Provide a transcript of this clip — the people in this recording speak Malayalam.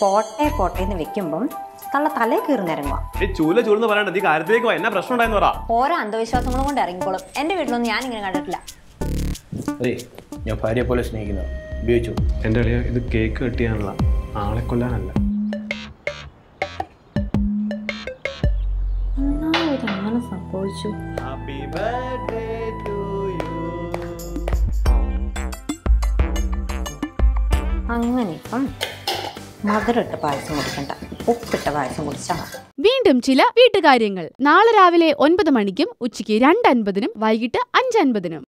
പോട്ടെ പോട്ടെ എന്ന് വെക്കുമ്പം തള്ള തലേ കയറി നിരങ്ങുക ഏ ചൂല ചൂലെന്ന് പറയണ്ട നീ കാര്യത്തിലേക്ക് വാ എന്നാ പ്രശ്നം ഉണ്ടായെന്ന് പറ ഓരോ അന്ധവിശ്വാസങ്ങളും കൊണ്ട് ഇറങ്ങിക്കോളും എൻ്റെ വീട്ടിലൊന്നും ഞാൻ ഇങ്ങനെ കണ്ടിട്ടില്ല അതെ ഞാൻ ഭാര്യയെ പോലെ സ്നേഹിക്കുന്ന ഉപയോഗിച്ചു എൻ്റെ അളിയ ഇത് കേക്ക് കട്ട് ചെയ്യാനുള്ള ആളെ കൊല്ലാനല്ല അങ്ങനെ സംഭവിച്ചു അങ്ങനെ ഇപ്പം മധുരമിട്ട് പായസം കുടിക്കണ്ട ഉപ്പിട്ട പായസം കുടിച്ചാൽ മതി വീണ്ടും ചില വീട്ടുകാര്യങ്ങൾ നാളെ രാവിലെ ഒൻപത് മണിക്കും ഉച്ചയ്ക്ക് രണ്ട് അൻപതിനും വൈകിട്ട് അഞ്ച് അൻപതിനും